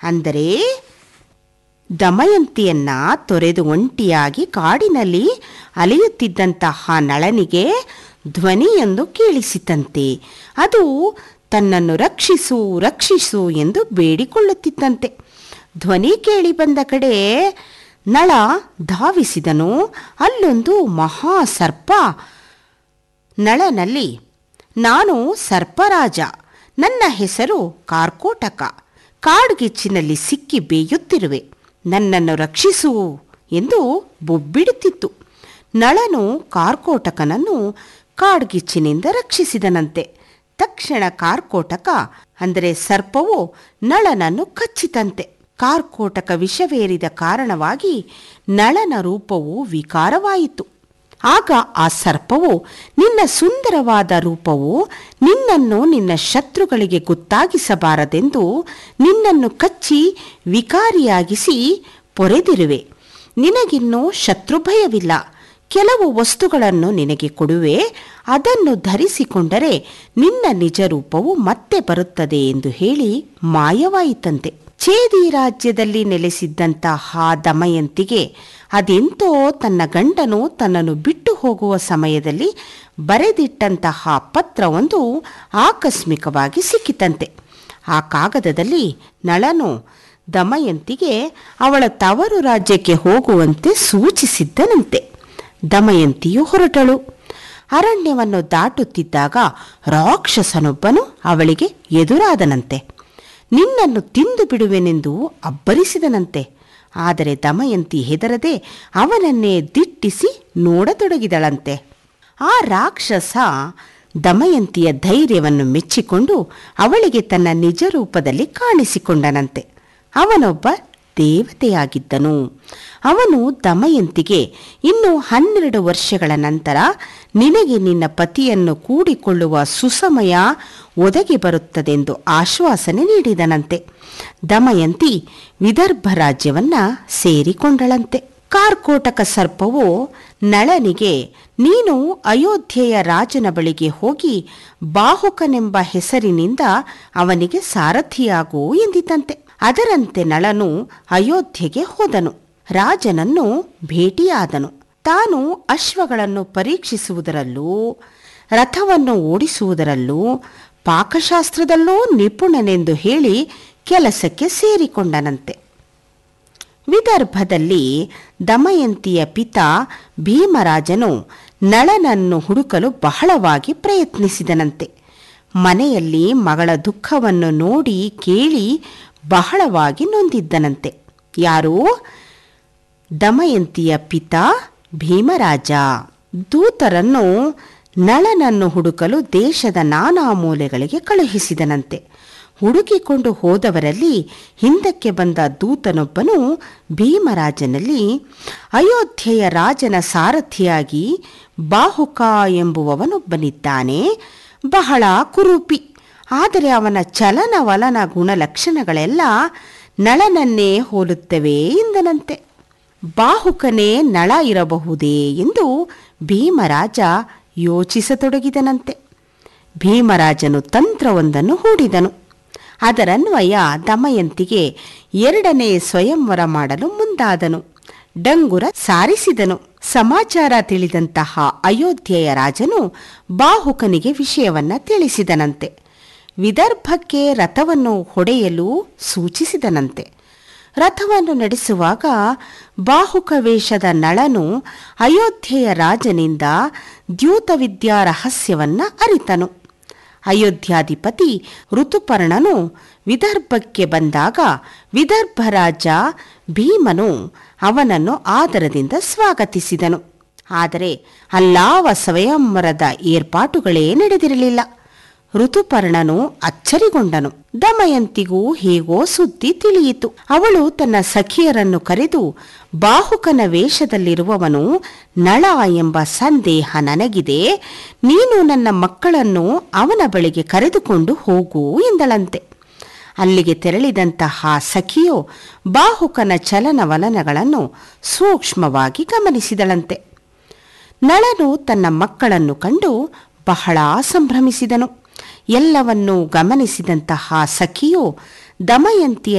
ಅಂದರೆ ದಮಯಂತಿಯನ್ನ ತೊರೆದು ಒಂಟಿಯಾಗಿ ಕಾಡಿನಲ್ಲಿ ಅಲೆಯುತ್ತಿದ್ದಂತಹ ನಳನಿಗೆ ಧ್ವನಿಯೊಂದು ಕೇಳಿಸಿತಂತೆ ಅದು ತನ್ನನ್ನು ರಕ್ಷಿಸು ರಕ್ಷಿಸು ಎಂದು ಬೇಡಿಕೊಳ್ಳುತ್ತಿತ್ತಂತೆ ಧ್ವನಿ ಕೇಳಿ ಬಂದ ಕಡೆ ನಳ ಧಾವಿಸಿದನು ಅಲ್ಲೊಂದು ಮಹಾ ಸರ್ಪ ನಳನಲ್ಲಿ ನಾನು ಸರ್ಪರಾಜ ನನ್ನ ಹೆಸರು ಕಾರ್ಕೋಟಕ ಕಾಡ್ಗಿಚ್ಚಿನಲ್ಲಿ ಸಿಕ್ಕಿ ಬೇಯುತ್ತಿರುವೆ ನನ್ನನ್ನು ರಕ್ಷಿಸು ಎಂದು ಬೊಬ್ಬಿಡುತ್ತಿತ್ತು ನಳನು ಕಾರ್ಕೋಟಕನನ್ನು ಕಾಡ್ಗಿಚ್ಚಿನಿಂದ ರಕ್ಷಿಸಿದನಂತೆ ತಕ್ಷಣ ಕಾರ್ಕೋಟಕ ಅಂದರೆ ಸರ್ಪವು ನಳನನ್ನು ಕಚ್ಚಿತಂತೆ ಕಾರ್ಕೋಟಕ ವಿಷವೇರಿದ ಕಾರಣವಾಗಿ ನಳನ ರೂಪವು ವಿಕಾರವಾಯಿತು ಆಗ ಆ ಸರ್ಪವು ನಿನ್ನ ಸುಂದರವಾದ ರೂಪವು ನಿನ್ನನ್ನು ನಿನ್ನ ಶತ್ರುಗಳಿಗೆ ಗೊತ್ತಾಗಿಸಬಾರದೆಂದು ನಿನ್ನನ್ನು ಕಚ್ಚಿ ವಿಕಾರಿಯಾಗಿಸಿ ಪೊರೆದಿರುವೆ ನಿನಗಿನ್ನೂ ಶತ್ರುಭಯವಿಲ್ಲ ಕೆಲವು ವಸ್ತುಗಳನ್ನು ನಿನಗೆ ಕೊಡುವೆ ಅದನ್ನು ಧರಿಸಿಕೊಂಡರೆ ನಿನ್ನ ನಿಜ ರೂಪವು ಮತ್ತೆ ಬರುತ್ತದೆ ಎಂದು ಹೇಳಿ ಮಾಯವಾಯಿತಂತೆ ಛೇದಿ ರಾಜ್ಯದಲ್ಲಿ ನೆಲೆಸಿದ್ದಂತಹ ದಮಯಂತಿಗೆ ಅದೆಂತೋ ತನ್ನ ಗಂಡನು ತನ್ನನ್ನು ಬಿಟ್ಟು ಹೋಗುವ ಸಮಯದಲ್ಲಿ ಬರೆದಿಟ್ಟಂತಹ ಪತ್ರವೊಂದು ಆಕಸ್ಮಿಕವಾಗಿ ಸಿಕ್ಕಿತಂತೆ ಆ ಕಾಗದದಲ್ಲಿ ನಳನು ದಮಯಂತಿಗೆ ಅವಳ ತವರು ರಾಜ್ಯಕ್ಕೆ ಹೋಗುವಂತೆ ಸೂಚಿಸಿದ್ದನಂತೆ ದಮಯಂತಿಯು ಹೊರಟಳು ಅರಣ್ಯವನ್ನು ದಾಟುತ್ತಿದ್ದಾಗ ರಾಕ್ಷಸನೊಬ್ಬನು ಅವಳಿಗೆ ಎದುರಾದನಂತೆ ನಿನ್ನನ್ನು ತಿಂದು ಬಿಡುವೆನೆಂದು ಅಬ್ಬರಿಸಿದನಂತೆ ಆದರೆ ದಮಯಂತಿ ಹೆದರದೆ ಅವನನ್ನೇ ದಿಟ್ಟಿಸಿ ನೋಡತೊಡಗಿದಳಂತೆ ಆ ರಾಕ್ಷಸ ದಮಯಂತಿಯ ಧೈರ್ಯವನ್ನು ಮೆಚ್ಚಿಕೊಂಡು ಅವಳಿಗೆ ತನ್ನ ನಿಜ ರೂಪದಲ್ಲಿ ಕಾಣಿಸಿಕೊಂಡನಂತೆ ಅವನೊಬ್ಬ ದೇವತೆಯಾಗಿದ್ದನು ಅವನು ದಮಯಂತಿಗೆ ಇನ್ನು ಹನ್ನೆರಡು ವರ್ಷಗಳ ನಂತರ ನಿನಗೆ ನಿನ್ನ ಪತಿಯನ್ನು ಕೂಡಿಕೊಳ್ಳುವ ಸುಸಮಯ ಒದಗಿ ಬರುತ್ತದೆಂದು ಆಶ್ವಾಸನೆ ನೀಡಿದನಂತೆ ದಮಯಂತಿ ವಿದರ್ಭ ರಾಜ್ಯವನ್ನ ಸೇರಿಕೊಂಡಳಂತೆ ಕಾರ್ಕೋಟಕ ಸರ್ಪವು ನಳನಿಗೆ ನೀನು ಅಯೋಧ್ಯೆಯ ರಾಜನ ಬಳಿಗೆ ಹೋಗಿ ಬಾಹುಕನೆಂಬ ಹೆಸರಿನಿಂದ ಅವನಿಗೆ ಸಾರಥಿಯಾಗು ಎಂದಿತಂತೆ ಅದರಂತೆ ನಳನು ಅಯೋಧ್ಯೆಗೆ ಹೋದನು ರಾಜನನ್ನು ಭೇಟಿಯಾದನು ತಾನು ಅಶ್ವಗಳನ್ನು ಪರೀಕ್ಷಿಸುವುದರಲ್ಲೂ ರಥವನ್ನು ಓಡಿಸುವುದರಲ್ಲೂ ಪಾಕಶಾಸ್ತ್ರದಲ್ಲೂ ನಿಪುಣನೆಂದು ಹೇಳಿ ಕೆಲಸಕ್ಕೆ ಸೇರಿಕೊಂಡನಂತೆ ವಿದರ್ಭದಲ್ಲಿ ದಮಯಂತಿಯ ಪಿತ ಭೀಮರಾಜನು ನಳನನ್ನು ಹುಡುಕಲು ಬಹಳವಾಗಿ ಪ್ರಯತ್ನಿಸಿದನಂತೆ ಮನೆಯಲ್ಲಿ ಮಗಳ ದುಃಖವನ್ನು ನೋಡಿ ಕೇಳಿ ಬಹಳವಾಗಿ ನೊಂದಿದ್ದನಂತೆ ಯಾರು ದಮಯಂತಿಯ ಪಿತ ಭೀಮರಾಜ ದೂತರನ್ನು ನಳನನ್ನು ಹುಡುಕಲು ದೇಶದ ನಾನಾ ಮೂಲೆಗಳಿಗೆ ಕಳುಹಿಸಿದನಂತೆ ಹುಡುಕಿಕೊಂಡು ಹೋದವರಲ್ಲಿ ಹಿಂದಕ್ಕೆ ಬಂದ ದೂತನೊಬ್ಬನು ಭೀಮರಾಜನಲ್ಲಿ ಅಯೋಧ್ಯೆಯ ರಾಜನ ಸಾರಥಿಯಾಗಿ ಬಾಹುಕ ಎಂಬುವವನೊಬ್ಬನಿದ್ದಾನೆ ಬಹಳ ಕುರೂಪಿ ಆದರೆ ಅವನ ಚಲನವಲನ ಗುಣಲಕ್ಷಣಗಳೆಲ್ಲ ನಳನನ್ನೇ ಹೋಲುತ್ತವೆ ಎಂದನಂತೆ ಬಾಹುಕನೇ ನಳ ಇರಬಹುದೇ ಎಂದು ಭೀಮರಾಜ ಯೋಚಿಸತೊಡಗಿದನಂತೆ ಭೀಮರಾಜನು ತಂತ್ರವೊಂದನ್ನು ಹೂಡಿದನು ಅದರನ್ವಯ ದಮಯಂತಿಗೆ ಎರಡನೇ ಸ್ವಯಂವರ ಮಾಡಲು ಮುಂದಾದನು ಡಂಗುರ ಸಾರಿಸಿದನು ಸಮಾಚಾರ ತಿಳಿದಂತಹ ಅಯೋಧ್ಯೆಯ ರಾಜನು ಬಾಹುಕನಿಗೆ ವಿಷಯವನ್ನ ತಿಳಿಸಿದನಂತೆ ವಿದರ್ಭಕ್ಕೆ ರಥವನ್ನು ಹೊಡೆಯಲು ಸೂಚಿಸಿದನಂತೆ ರಥವನ್ನು ನಡೆಸುವಾಗ ಬಾಹುಕ ವೇಷದ ನಳನು ಅಯೋಧ್ಯೆಯ ರಾಜನಿಂದ ದ್ಯೂತವಿದ್ಯಾ ರಹಸ್ಯವನ್ನ ಅರಿತನು ಅಯೋಧ್ಯಾಧಿಪತಿ ಋತುಪರ್ಣನು ವಿದರ್ಭಕ್ಕೆ ಬಂದಾಗ ವಿದರ್ಭ ರಾಜ ಭೀಮನು ಅವನನ್ನು ಆದರದಿಂದ ಸ್ವಾಗತಿಸಿದನು ಆದರೆ ಅಲ್ಲಾವ ಸ್ವಯಂವರದ ಏರ್ಪಾಟುಗಳೇ ನಡೆದಿರಲಿಲ್ಲ ಋತುಪರ್ಣನು ಅಚ್ಚರಿಗೊಂಡನು ದಮಯಂತಿಗೂ ಹೇಗೋ ಸುದ್ದಿ ತಿಳಿಯಿತು ಅವಳು ತನ್ನ ಸಖಿಯರನ್ನು ಕರೆದು ಬಾಹುಕನ ವೇಷದಲ್ಲಿರುವವನು ನಳ ಎಂಬ ಸಂದೇಹ ನನಗಿದೆ ನೀನು ನನ್ನ ಮಕ್ಕಳನ್ನು ಅವನ ಬಳಿಗೆ ಕರೆದುಕೊಂಡು ಹೋಗು ಎಂದಳಂತೆ ಅಲ್ಲಿಗೆ ತೆರಳಿದಂತಹ ಸಖಿಯು ಬಾಹುಕನ ಚಲನವಲನಗಳನ್ನು ಸೂಕ್ಷ್ಮವಾಗಿ ಗಮನಿಸಿದಳಂತೆ ನಳನು ತನ್ನ ಮಕ್ಕಳನ್ನು ಕಂಡು ಬಹಳ ಸಂಭ್ರಮಿಸಿದನು ಎಲ್ಲವನ್ನೂ ಗಮನಿಸಿದಂತಹ ಸಖಿಯು ದಮಯಂತಿಯ